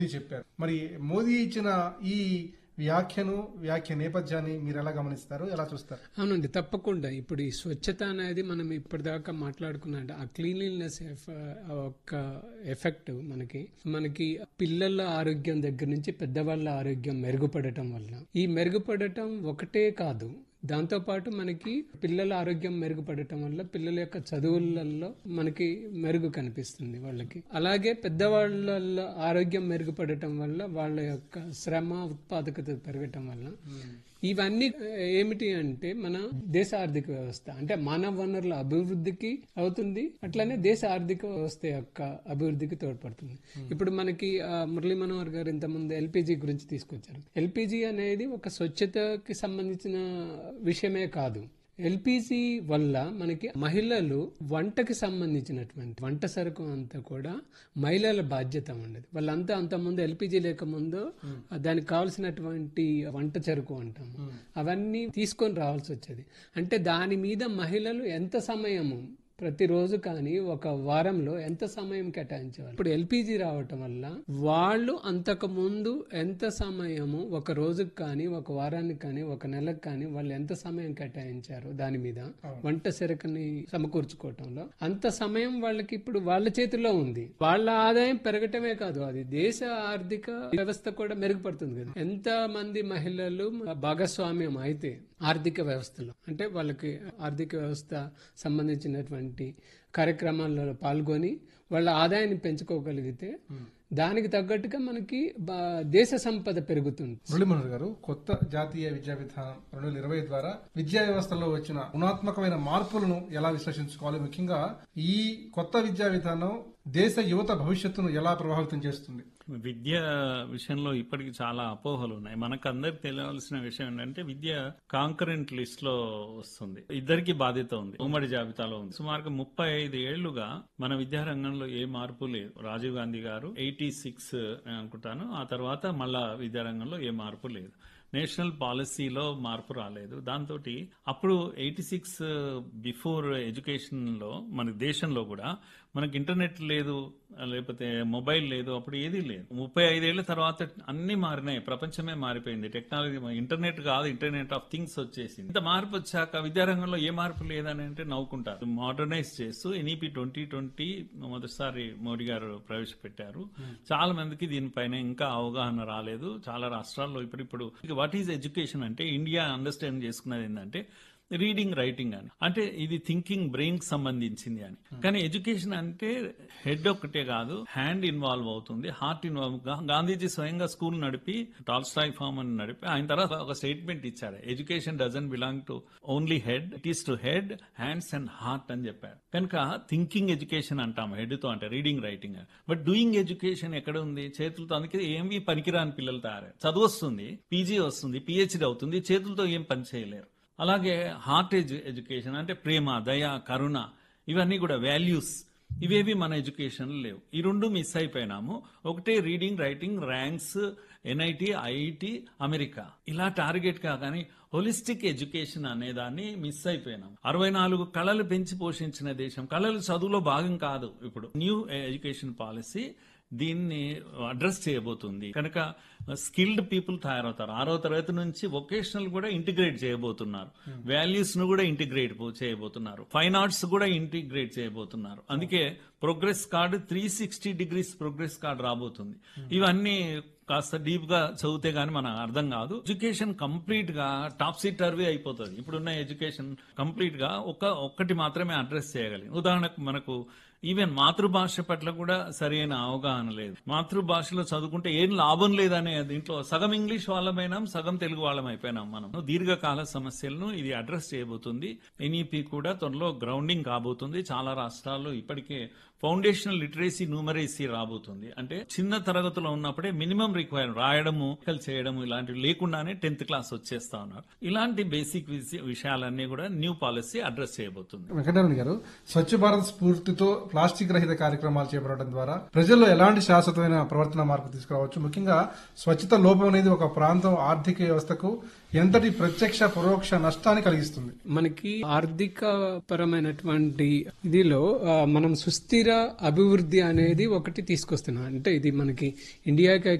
చెప్పారు మరి మోదీ ఇచ్చిన ఈ వ్యాఖ్యను వ్యాఖ్య నేపథ్యాన్ని మీరు ఎలా గమనిస్తారు ఎలా చూస్తారు అవునండి తప్పకుండా ఇప్పుడు ఈ స్వచ్ఛత అనేది మనం ఇప్పటిదాకా మాట్లాడుకున్నట్టు ఆ క్లీన్లీనెస్ ఒక ఎఫెక్ట్ మనకి మనకి పిల్లల ఆరోగ్యం దగ్గర నుంచి పెద్దవాళ్ళ ఆరోగ్యం మెరుగుపడటం వల్ల ఈ మెరుగుపడటం ఒకటే కాదు దాంతోపాటు మనకి పిల్లల ఆరోగ్యం మెరుగుపడటం వల్ల పిల్లల యొక్క చదువులలో మనకి మెరుగు కనిపిస్తుంది వాళ్ళకి అలాగే పెద్దవాళ్ళ ఆరోగ్యం మెరుగుపడటం వల్ల వాళ్ళ యొక్క శ్రమ ఉత్పాదకత పెరగటం వల్ల ఇవన్నీ ఏమిటి అంటే మన దేశ ఆర్థిక వ్యవస్థ అంటే మానవ వనరుల అభివృద్ధికి అవుతుంది అట్లనే దేశ ఆర్థిక వ్యవస్థ యొక్క అభివృద్ధికి తోడ్పడుతుంది ఇప్పుడు మనకి ఆ, మురళీ మనోహర్ గారు ఇంతకుముందు ఎల్పిజి గురించి తీసుకొచ్చారు ఎల్పిజి అనేది ఒక స్వచ్ఛతకి సంబంధించిన విషయమే కాదు ఎల్పిజి వల్ల మనకి మహిళలు వంటకి సంబంధించినటువంటి వంట సరుకు అంతా కూడా మహిళల బాధ్యత ఉండేది వాళ్ళంతా అంతకుముందు ఎల్పిజి లేకముందు దానికి కావాల్సినటువంటి వంట చెరుకు అంటాము అవన్నీ తీసుకొని రావాల్సి వచ్చేది అంటే దాని మీద మహిళలు ఎంత సమయము ప్రతిరోజు కానీ ఒక వారంలో ఎంత సమయం కేటాయించేవాళ్ళు ఇప్పుడు ఎల్పిజి రావటం వల్ల వాళ్ళు అంతకు ముందు ఎంత సమయము ఒక రోజుకి కానీ ఒక వారానికి కానీ ఒక నెలకు కానీ వాళ్ళు ఎంత సమయం కేటాయించారు దాని మీద వంట సెరకని సమకూర్చుకోవటంలో అంత సమయం వాళ్ళకి ఇప్పుడు వాళ్ళ చేతిలో ఉంది వాళ్ళ ఆదాయం పెరగటమే కాదు అది దేశ ఆర్థిక వ్యవస్థ కూడా మెరుగుపడుతుంది కదా ఎంత మంది మహిళలు భాగస్వామ్యం అయితే ఆర్థిక వ్యవస్థలో అంటే వాళ్ళకి ఆర్థిక వ్యవస్థ సంబంధించినటువంటి కార్యక్రమాల్లో పాల్గొని వాళ్ళ ఆదాయాన్ని పెంచుకోగలిగితే దానికి తగ్గట్టుగా మనకి బా- దేశ సంపద పెరుగుతుంది మురళీమోహన్ గారు కొత్త జాతీయ విద్యా విధానం రెండు వేల ఇరవై ద్వారా విద్యా వ్యవస్థలో వచ్చిన గుణాత్మకమైన మార్పులను ఎలా విశ్లేషించుకోవాలి ముఖ్యంగా ఈ కొత్త విద్యా విధానం దేశ యువత భవిష్యత్తును ఎలా ప్రభావితం చేస్తుంది విద్య విషయంలో ఇప్పటికి చాలా అపోహలు ఉన్నాయి మనకు అందరికి తెలియాల్సిన విషయం ఏంటంటే విద్య కాంకరెంట్ లిస్ట్ లో వస్తుంది ఇద్దరికి బాధ్యత ఉంది ఉమ్మడి జాబితాలో ఉంది సుమారుగా ముప్పై ఐదు ఏళ్లుగా మన విద్యారంగంలో ఏ మార్పు లేదు రాజీవ్ గాంధీ గారు ఎయిటీ సిక్స్ అనుకుంటాను ఆ తర్వాత మళ్ళా విద్యారంగంలో ఏ మార్పు లేదు నేషనల్ పాలసీలో మార్పు రాలేదు దాంతో అప్పుడు ఎయిటీ సిక్స్ బిఫోర్ ఎడ్యుకేషన్ లో మన దేశంలో కూడా మనకి ఇంటర్నెట్ లేదు లేకపోతే మొబైల్ లేదు అప్పుడు ఏదీ లేదు ముప్పై ఐదేళ్ల తర్వాత అన్ని మారినాయి ప్రపంచమే మారిపోయింది టెక్నాలజీ ఇంటర్నెట్ కాదు ఇంటర్నెట్ ఆఫ్ థింగ్స్ వచ్చేసింది ఇంత మార్పు వచ్చాక విద్యారంగంలో ఏ మార్పు లేదని అంటే నవ్వుకుంటారు మోడర్నైజ్ చేస్తూ ఎన్ఈపి ట్వంటీ ట్వంటీ మొదటిసారి మోడీ గారు ప్రవేశపెట్టారు చాలా మందికి దీనిపైన ఇంకా అవగాహన రాలేదు చాలా రాష్ట్రాల్లో ఇప్పుడిప్పుడు వాట్ ఈజ్ ఎడ్యుకేషన్ అంటే ఇండియా అండర్స్టాండ్ చేసుకున్నది ఏంటంటే రీడింగ్ రైటింగ్ అని అంటే ఇది థింకింగ్ బ్రెయిన్ కి సంబంధించింది అని కానీ ఎడ్యుకేషన్ అంటే హెడ్ ఒక్కటే కాదు హ్యాండ్ ఇన్వాల్వ్ అవుతుంది హార్ట్ ఇన్వాల్వ్ గాంధీజీ స్వయంగా స్కూల్ నడిపి టాల్స్టాయ్ ఫార్మ్ అని నడిపి ఆయన తర్వాత ఒక స్టేట్మెంట్ ఇచ్చారు education doesn't belong to only head it is to head hands and heart అని చెప్పారు కనుక థింకింగ్ ఎడ్యుకేషన్ అంటాం హెడ్ తో అంటే reading writing but doing education ఎక్కడ ఉంది చేతులతో అందుకే ఏమి పనికిరాని పిల్లలు తయారు చదువు వస్తుంది పీజీ వస్తుంది పిహెచ్డి అవుతుంది చేతులతో ఏం పని చేయలేరు అలాగే హార్ట్ ఎడ్యు ఎడ్యుకేషన్ అంటే ప్రేమ దయ కరుణ ఇవన్నీ కూడా వాల్యూస్ ఇవేవి మన ఎడ్యుకేషన్ లేవు ఈ రెండు మిస్ అయిపోయినాము ఒకటే reading writing ranks NIT IIT America ఇలా టార్గెట్ గా కానీ హోలిస్టిక్ ఎడ్యుకేషన్ అనే దాన్ని మిస్ అయిపోయినాం అరవై నాలుగు కళలు పెంచి పోషించిన దేశం కళలు చదువులో భాగం కాదు ఇప్పుడు న్యూ ఎడ్యుకేషన్ పాలసీ దీన్ని అడ్రస్ చేయబోతుంది కనుక స్కిల్డ్ పీపుల్ తయారవుతారు ఆరో తరగతి నుంచి వొకేషనల్ కూడా ఇంటిగ్రేట్ చేయబోతున్నారు వాల్యూస్ ను కూడా ఇంటిగ్రేట్ చేయబోతున్నారు ఫైన్ ఆర్ట్స్ కూడా ఇంటిగ్రేట్ చేయబోతున్నారు అందుకే progress card three sixty degrees progress card రాబోతుంది ఇవన్నీ కాస్త డీప్ గా చదివితే గానీ మనకు అర్థం కాదు ఎడ్యుకేషన్ కంప్లీట్ గా టాప్ సీట్ టర్వే అయిపోతుంది ఇప్పుడున్న ఎడ్యుకేషన్ కంప్లీట్ గా ఒక ఒక్కటి మాత్రమే అడ్రస్ చేయగలిగింది ఉదాహరణకు మనకు ఈవెన్ మాతృభాష పట్ల కూడా సరైన అవగాహన లేదు మాతృభాషలో చదువుకుంటే ఏం లాభం లేదనే దీంట్లో సగం ఇంగ్లీష్ వాళ్ళమైనాం సగం తెలుగు వాళ్ళం అయిపోయినాం మనం దీర్ఘకాల సమస్యలను ఇది అడ్రస్ చేయబోతుంది ఎన్ఈపి కూడా త్వరలో గ్రౌండింగ్ కాబోతుంది చాలా రాష్ట్రాల్లో ఇప్పటికే ఫౌండేషనల్ లిటరేసీ న్యూమరేసీ రాబోతుంది అంటే చిన్న తరగతిలో ఉన్నప్పుడే మినిమం రిక్వైర్ రాయడము చేయడము ఇలాంటివి లేకుండానే టెన్త్ క్లాస్ వచ్చేస్తా ఉన్నారు ఇలాంటి బేసిక్ విషయాలన్నీ కూడా న్యూ పాలసీ అడ్రస్ చేయబోతుంది వెంకటరమణ గారు స్వచ్ఛ భారత్ స్ఫూర్తితో ప్లాస్టిక్ రహిత కార్యక్రమాలు చేపట్టడం ద్వారా ప్రజల్లో ఎలాంటి శాశ్వతమైన ప్రవర్తన మార్పు తీసుకురావచ్చు ముఖ్యంగా స్వచ్ఛత లోపం అనేది ఒక ప్రాంతం ఆర్థిక వ్యవస్థకు ఎంతటి ప్రత్యక్ష పరోక్ష నష్టాన్ని కలిగిస్తుంది మనకి ఆర్థిక పరమైనటువంటి ఇదిలో ఆ, మనం సుస్థిర సుస్థిర అభివృద్ధి అనేది ఒకటి తీసుకొస్తున్నాం అంటే ఇది మనకి ఇండియాకి